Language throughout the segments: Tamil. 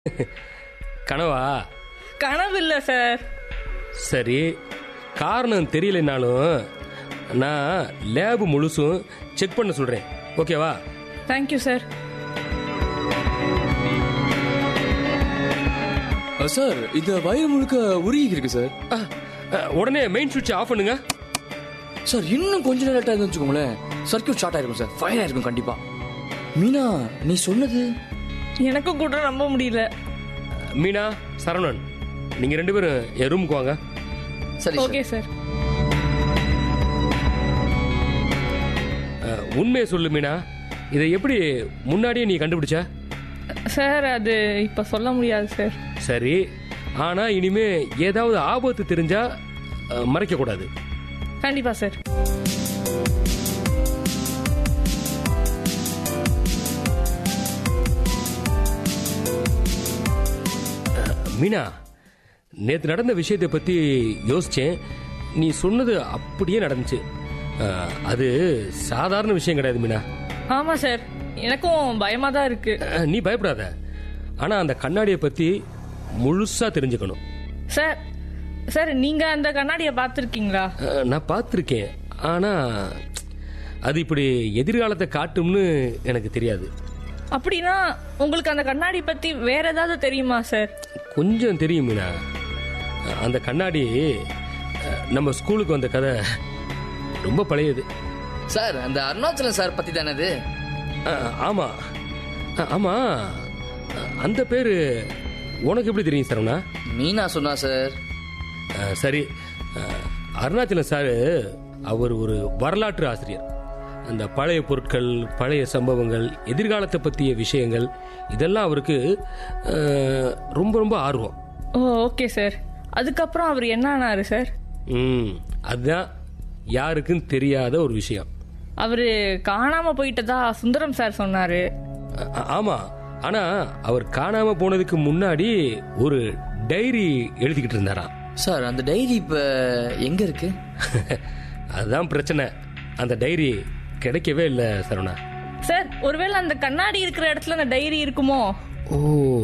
கனவா கனவு இல்லை சார் சரி காரணம் தெரியலைனாலும் நான் லேபு முழுசும் செக் பண்ண சொல்கிறேன் ஓகேவா தேங்க்யூ சார் அஹ், சார் இந்த வயிறு முழுக்க உருகி இருக்கு சார் ஆ, ஆ, உடனே மெயின் சுவிட்ச் ஆஃப் பண்ணுங்க சார் இன்னும் கொஞ்ச நேரம் லேட்டாக வச்சுக்கோங்களேன் சர்க்கியூட் ஸ்டார்ட் ஆயிருக்கும் சார் ஃபயர் ஆயிருக்கும் கண்டிப்பா மீனா நீ சொன்னது எனக்கும் கூட நம்ப முடியல மீனா சரவணன் நீங்கள் ரெண்டு பேரும் என் ரூமுக்கு வாங்க சரி சார். ஓகே சார் ஆ, உண்மையை சொல்லு மீனா இதை எப்படி முன்னாடியே நீ கண்டுபிடிச்ச சார் அது இப்போ சொல்ல முடியாது சார் சரி ஆனால் இனிமே ஏதாவது ஆபத்து தெரிஞ்சா ஆ, மறைக்கக்கூடாது கண்டிப்பா சார் மீனா நேற்று நடந்த விஷயத்தை பற்றி யோசிச்சேன் நீ சொன்னது அப்படியே நடந்துச்சு அஹ், அது சாதாரண விஷயம் கிடையாது மீனா ஆமா சார் எனக்கும் பயமா தான் இருக்கு அஹ், நீ பயப்படாத ஆனால் அந்த கண்ணாடியை பற்றி முழுசாக தெரிஞ்சுக்கணும் சார் சார் நீங்க அந்த கண்ணாடியை பார்த்துருக்கீங்களா அஹ், நான் பார்த்துருக்கேன் ஆனால் அது இப்படி எதிர்காலத்தை காட்டும்னு எனக்கு தெரியாது அப்படின்னா உங்களுக்கு அந்த கண்ணாடி பத்தி வேற ஏதாவது தெரியுமா சார் கொஞ்சம் தெரியும் மீனா அஹ், அந்த கண்ணாடி அஹ், நம்ம ஸ்கூலுக்கு வந்த கதை ரொம்ப பழையது சார் அந்த அருணாச்சலம் சார் பத்தி தானே அது அஹ், ஆமா அஹ், ஆமா அஹ், அந்த பேரு உனக்கு எப்படி தெரியும் சரவணா மீனா சொன்னா சார் அஹ், சரி அஹ், அருணாச்சலம் சார் அவர் ஒரு வரலாற்று ஆசிரியர் அந்த பழைய பொருட்கள் பழைய சம்பவங்கள் எதிர்காலத்தை பற்றிய விஷயங்கள் இதெல்லாம் அவருக்கு அஹ், ரொம்ப ரொம்ப ஆர்வம் ஓ ஓகே சார் அதுக்கப்புறம் அவர் என்ன ஆனாரு சார் ம் அதுதான் யாருக்கும் தெரியாத ஒரு விஷயம் அவரு காணாம போயிட்டதா சுந்தரம் சார் சொன்னாரு அ- ஆமா ஆனா அவர் காணாம போனதுக்கு முன்னாடி ஒரு டைரி எழுதிக்கிட்டு இருந்தாராம் சார் அந்த டைரி இப்ப எங்க இருக்கு அதுதான் பிரச்சனை அந்த டைரி கிடைக்கவே இல்லை சரவணா சார் ஒருவேளை அந்த கண்ணாடி இருக்கிற இடத்துல அந்த டைரி இருக்குமோ ஓ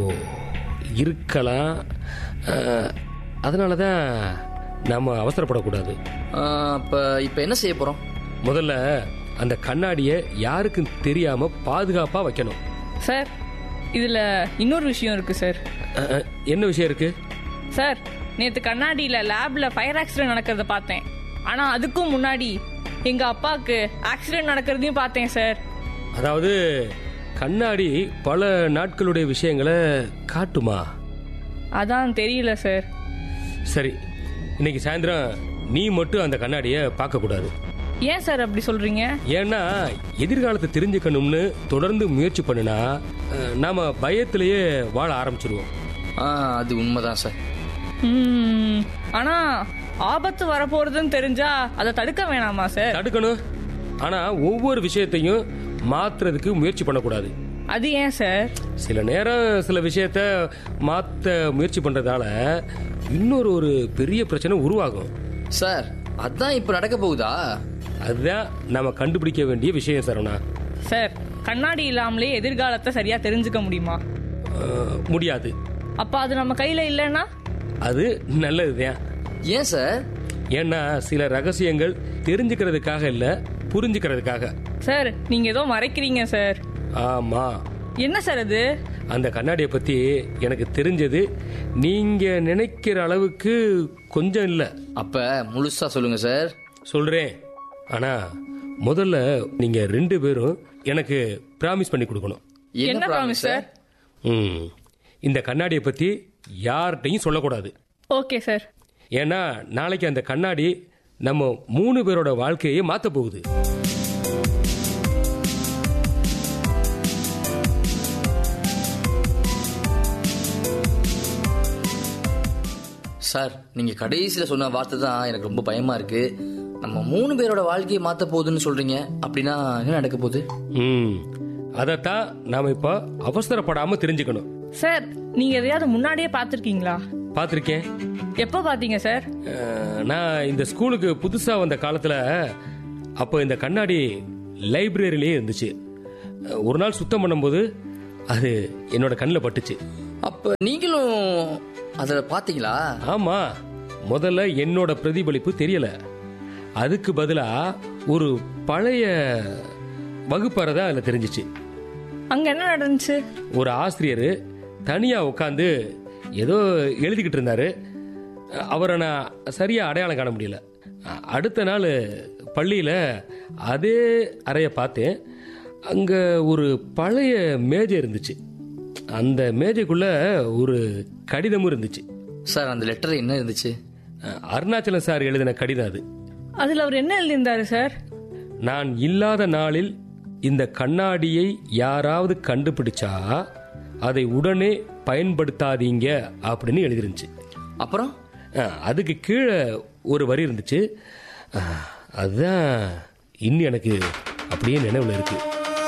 இருக்கலாம் அஹ், அதனால தான் நாம அவசரப்படக்கூடாது ஆஹ், அப்ப இப்ப என்ன செய்ய போறோம் முதல்ல அந்த கண்ணாடியை யாருக்கும் தெரியாம பாதுகாப்பா வைக்கணும் சார் இதுல இன்னொரு விஷயம் இருக்கு சார் அஹ், அஹ், என்ன விஷயம் இருக்கு சார் நேத்து கண்ணாடியில லேப்ல ஃபயர் ஆக்சிடென்ட் நடக்கிறத பார்த்தேன் ஆனா அதுக்கும் முன்னாடி எங்க அப்பாவுக்கு ஆக்சிடென்ட் நடக்கிறதையும் பார்த்தேன் சார் அதாவது கண்ணாடி பல நாட்களுடைய விஷயங்களை காட்டுமா அதான் தெரியல சார் சரி இன்னைக்கு சாயந்தரம் நீ மட்டும் அந்த கண்ணாடியை பார்க்கக்கூடாது ஏன் சார் அப்படி சொல்றீங்க ஏன்னா எதிர்காலத்தை தெரிஞ்சுக்கணும்னு தொடர்ந்து முயற்சி பண்ணுனா அஹ், நாம பயத்திலேயே வாழ ஆரம்பிச்சிருவோம் ஆஹ், அது உண்மைதான் சார் ம், ஆனா ஆபத்து வரப்போறதுன்னு தெரிஞ்சா அதை தடுக்க வேணாமா சார் தடுக்கணும் ஆனா ஒவ்வொரு விஷயத்தையும் மாத்துறதுக்கு முயற்சி பண்ணக்கூடாது அது ஏன் சார் சில நேரம் சில விஷயத்த மாத்த முயற்சி பண்றதால இன்னொரு ஒரு பெரிய பிரச்சனை உருவாகும் சார் அதான் இப்ப நடக்க போகுதா அதுதான் நாம கண்டுபிடிக்க வேண்டிய விஷயம் சரவணா சார் கண்ணாடி இல்லாமலே எதிர்காலத்தை சரியா தெரிஞ்சுக்க முடியுமா அஹ், முடியாது அப்ப அது நம்ம கையில இல்லைன்னா அது நல்லதுதான் ஏன் சார் ஏன்னா சில ரகசியங்கள் தெரிஞ்சுக்கிறதுக்காக இல்ல புரிஞ்சுக்கிறதுக்காக சார் நீங்க ஏதோ மறைக்கிறீங்க சார் ஆமா என்ன சார் அது அந்த கண்ணாடியை பத்தி எனக்கு தெரிஞ்சது நீங்க நினைக்கிற அளவுக்கு கொஞ்சம் இல்ல அப்ப முழுசா சொல்லுங்க சார் சொல்றேன் ஆனா முதல்ல நீங்க ரெண்டு பேரும் எனக்கு பிராமிஸ் பண்ணி கொடுக்கணும் என்ன ப்ராமிஸ் சார் ம் இந்த கண்ணாடியை பத்தி யார்கிட்டையும் சொல்லக்கூடாது ஓகே சார் ஏன்னா நாளைக்கு அந்த கண்ணாடி நம்ம மூணு பேரோட வாழ்க்கையை மாத்த போகுது சார் நீங்க கடைசியில சொன்ன வார்த்தை தான் எனக்கு ரொம்ப பயமா இருக்கு நம்ம மூணு பேரோட வாழ்க்கையை மாத்த போகுதுன்னு சொல்றீங்க அப்படின்னா என்ன நடக்க போகுது ம் அதைத்தான் நாம இப்ப அவசரப்படாம தெரிஞ்சுக்கணும் சார் நீங்க எதையாவது முன்னாடியே பார்த்துருக்கீங்களா பார்த்துருக்கேன் எப்போ பார்த்தீங்க சார் அஹ், நான் இந்த ஸ்கூலுக்கு புதுசா வந்த காலத்துல அப்போ இந்த கண்ணாடி லைப்ரரியிலேயே இருந்துச்சு அஹ், ஒரு நாள் சுத்தம் பண்ணும்போது அது என்னோட கண்ணில் பட்டுச்சு அப்ப நீங்களும் அத பாத்தீங்களா ஆமா முதல்ல என்னோட பிரதிபலிப்பு தெரியல அதுக்கு பதிலா ஒரு பழைய வகுப்பறை தான் அதில் தெரிஞ்சிச்சு அங்க என்ன நடந்துச்சு ஒரு ஆசிரியர் தனியா உட்காந்து ஏதோ எழுதிக்கிட்டு இருந்தாரு அவரை நான் சரியா அடையாளம் காண முடியல அடுத்த நாள் பள்ளியில் அதே அறையை பார்த்தேன் அங்கே ஒரு பழைய மேஜை இருந்துச்சு அந்த மேஜைக்குள்ள ஒரு கடிதமும் இருந்துச்சு சார் அந்த லெட்டர் என்ன இருந்துச்சு அருணாச்சலம் சார் எழுதின கடிதம் அது அதுல அவர் என்ன எழுதியிருந்தாரு சார் நான் இல்லாத நாளில் இந்த கண்ணாடியை யாராவது கண்டுபிடிச்சா அதை உடனே பயன்படுத்தாதீங்க அப்படின்னு எழுதிருந்துச்சு அப்புறம் அஹ், அதுக்கு கீழே ஒரு வரி இருந்துச்சு அஹ், அதுதான் இன்னும் எனக்கு அப்படியே நினைவில் இருக்கு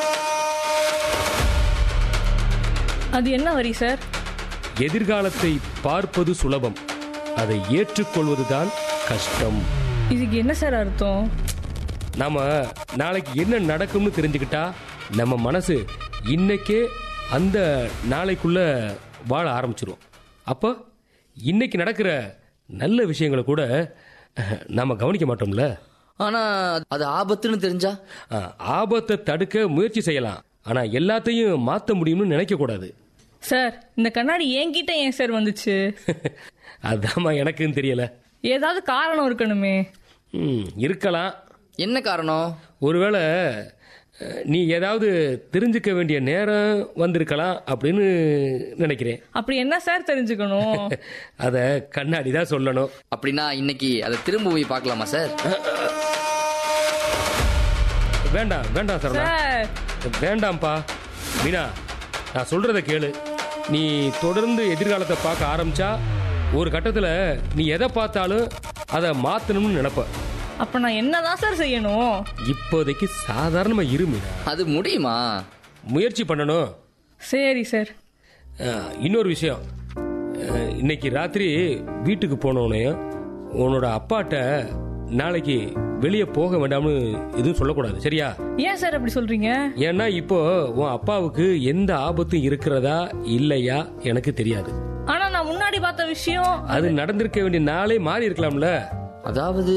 அது என்ன வரி சார் எதிர்காலத்தை பார்ப்பது சுலபம் அதை ஏற்றுக்கொள்வதுதான் கஷ்டம் இதுக்கு என்ன சார் அர்த்தம் நாம நாளைக்கு என்ன நடக்கும்னு தெரிஞ்சுக்கிட்டா நம்ம மனசு இன்னைக்கே அந்த நாளைக்குள்ள வாழ ஆரம்பிச்சிரும் அப்போ இன்னைக்கு நடக்கிற நல்ல விஷயங்களை கூட அஹ், நாம கவனிக்க மாட்டோம்ல ஆனா அது ஆபத்துன்னு தெரிஞ்சா அஹ், ஆபத்தை தடுக்க முயற்சி செய்யலாம் ஆனா எல்லாத்தையும் மாத்த முடியும்னு நினைக்க கூடாது சார் இந்த கண்ணாடி என்கிட்ட ஏன் சார் வந்துச்சு அதாம்மா எனக்குன்னு தெரியல ஏதாவது காரணம் இருக்கணுமே ம், இருக்கலாம் என்ன காரணம் ஒருவேளை அஹ், நீ ஏதாவது தெரிஞ்சுக்க வேண்டிய நேரம் வந்திருக்கலாம் அப்படின்னு நினைக்கிறேன் அப்படி என்ன சார் தெரிஞ்சுக்கணும் அதை கண்ணாடி தான் சொல்லணும் அப்படின்னா இன்னைக்கு அதை திரும்ப போய் பார்க்கலாமா சார் வேண்டாம் வேண்டாம் சரவணா சார் வேண்டாம்ப்பா மீனா நான் சொல்றத கேளு நீ தொடர்ந்து எதிர்காலத்தை பார்க்க ஆரம்பிச்சா ஒரு கட்டத்தில் நீ எதை பார்த்தாலும் அதை மாற்றணும்னு நினைப்ப அப்ப நான் என்னதான் சார் செய்யணும் இப்போதைக்கு சாதாரணமாக இரு மீனா அது முடியுமா முயற்சி பண்ணணும் சரி சார் அஹ், இன்னொரு விஷயம் அஹ், இன்னைக்கு ராத்திரி வீட்டுக்கு போனோடனே உன்னோட அப்பாட்ட நாளைக்கு வெளியே போக வேண்டாம்னு எதுவும் சொல்லக்கூடாது சரியா ஏன் சார் அப்படி சொல்றீங்க ஏன்னா இப்போ உன் அப்பாவுக்கு எந்த ஆபத்தும் இருக்கிறதா இல்லையா எனக்கு தெரியாது ஆனா நான் முன்னாடி பார்த்த விஷயம் அது நடந்திருக்க வேண்டிய நாளே மாறி இருக்கலாம்ல அதாவது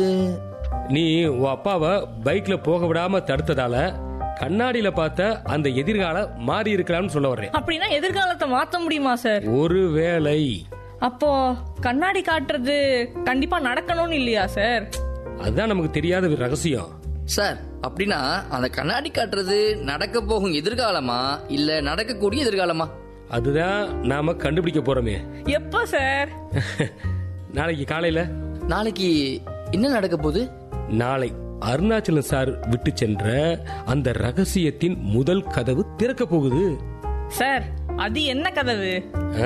நீ உன் அப்பாவை பைக்ல போக விடாம தடுத்ததால கண்ணாடியில பார்த்த அந்த எதிர்காலம் மாறி இருக்கலாம்னு சொல்ல வர்றேன் அப்படின்னா எதிர்காலத்தை மாத்த முடியுமா சார் ஒருவேளை அப்போ கண்ணாடி காட்டுறது கண்டிப்பா நடக்கணும்னு இல்லையா சார் அதுதான் நமக்கு தெரியாத ஒரு ரகசியம் சார் அப்படின்னா அந்த கண்ணாடி காட்டுறது நடக்க போகும் எதிர்காலமா இல்ல நடக்கக்கூடிய எதிர்காலமா அதுதான் நாம கண்டுபிடிக்க போறோமே எப்போ சார் நாளைக்கு காலையில நாளைக்கு என்ன நடக்க போகுது நாளை அருணாச்சலம் சார் விட்டு சென்ற அந்த ரகசியத்தின் முதல் கதவு திறக்க போகுது சார் அது என்ன கதவு ஆ,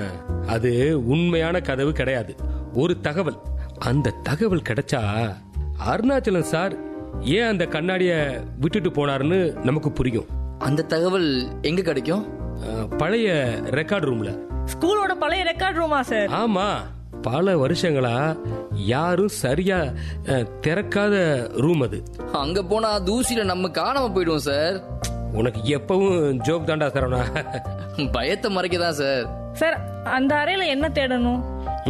அது உண்மையான கதவு கிடையாது ஒரு தகவல் அந்த தகவல் கிடைச்சா அருணாச்சலம் சார் ஏன் அந்த கண்ணாடிய விட்டுட்டு போனாருன்னு நமக்கு புரியும் அந்த தகவல் எங்க கிடைக்கும் ஆ, பழைய ரெக்கார்ட் ரூம்ல ஸ்கூலோட பழைய ரெக்கார்ட் ரூமா சார் ஆமா பல வருஷங்களா யாரும் சரியா ஆ, திறக்காத ரூம் அது அங்க போனா தூசியில நம்ம காணாம போயிடுவோம் சார் உனக்கு எப்பவும் ஜோக் தாண்டா சரவணா பயத்தை மறைக்கதான் சார் சார் அந்த அறையில என்ன தேடணும்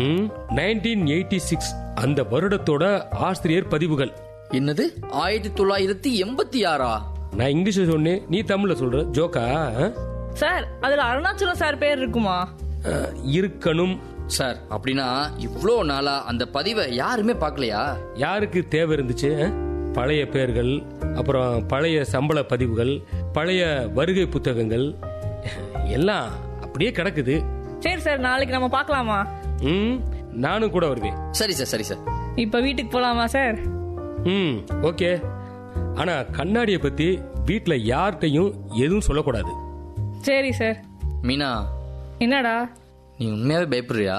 நைன்டீன் எயிட்டி சிக்ஸ் அந்த வருடத்தோட ஆசிரியர் பதிவுகள் என்னது ஆயிரத்தி தொள்ளாயிரத்தி எண்பத்தி ஆறா நான் இங்கிலீஷ்ல சொன்னேன் நீ தமிழ்ல சொல்ற ஜோக்கா ஆ? சார் அதுல அருணாச்சலம் சார் பேர் இருக்குமா ஆ, இருக்கணும் சார் அப்படின்னா இவ்ளோ நாளா அந்த பதிவை யாருமே பார்க்கலையா யாருக்கு தேவை இருந்துச்சு ஆ? பழைய பெயர்கள் அப்புறம் பழைய சம்பள பதிவுகள் பழைய வருகை புத்தகங்கள் எல்லாம் அப்படியே கிடக்குது சரி சார் நாளைக்கு நம்ம பார்க்கலாமா ம் நானும் கூட வருவேன் சரி சார் சரி சார் இப்ப வீட்டுக்கு போலாமா சார் ம் ஓகே ஆனா கண்ணாடியை பத்தி வீட்ல யார்கிட்டையும் எதுவும் சொல்லக்கூடாது சரி சார் மீனா என்னடா நீ உண்மையாவே பயப்படுறியா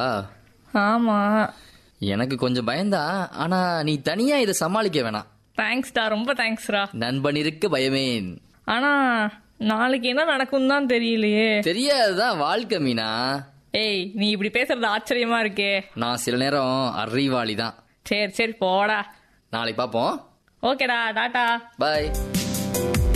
ஆமா எனக்கு கொஞ்சம் பயந்தா ஆனா நீ தனியா இதை சமாளிக்க வேணாம் தேங்க்ஸ்டா ரொம்ப தேங்க்ஸ்டா நண்பன் இருக்க பயமேன் ஆனா நாளைக்கு என்ன நடக்கும் தான் தெரியலையே தெரியாதுதான் வாழ்க்கை மீனா ஏய் நீ இப்படி பேசுறது ஆச்சரியமா இருக்கே நான் சில நேரம் அறிவாளி தான் சரி சரி போடா நாளைக்கு பார்ப்போம் ஓகேடா டாட்டா பாய்